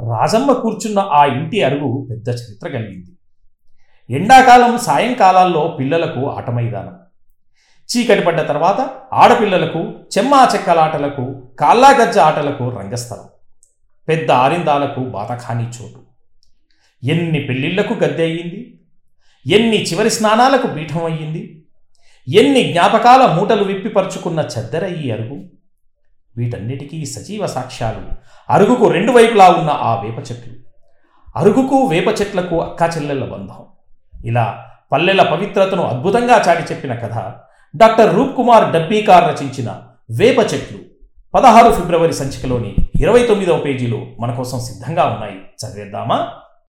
రాజమ్మ కూర్చున్న ఆ ఇంటి అరుగు పెద్ద చరిత్ర కలిగింది ఎండాకాలం సాయంకాలాల్లో పిల్లలకు ఆట మైదానం చీకటి పడ్డ తర్వాత ఆడపిల్లలకు చెమ్మా చెక్కలాటలకు కాల్లాగజ్జ ఆటలకు రంగస్థలం పెద్ద ఆరిందాలకు బాతఖానీ చోటు ఎన్ని పెళ్ళిళ్లకు గద్దె అయ్యింది ఎన్ని చివరి స్నానాలకు పీఠం అయ్యింది ఎన్ని జ్ఞాపకాల మూటలు విప్పిపరుచుకున్న చెద్దర ఈ అరుగు వీటన్నిటికీ సజీవ సాక్ష్యాలు అరుగుకు రెండు వైపులా ఉన్న ఆ వేప చెట్లు అరుగుకు వేప చెట్లకు అక్కా చెల్లెళ్ళ బంధం ఇలా పల్లెల పవిత్రతను అద్భుతంగా చాటి చెప్పిన కథ డాక్టర్ రూప్ కుమార్ డబ్బీకార్ రచించిన వేప చెట్లు పదహారు ఫిబ్రవరి సంచికలోని ఇరవై తొమ్మిదవ పేజీలో మన కోసం సిద్ధంగా ఉన్నాయి చదివేద్దామా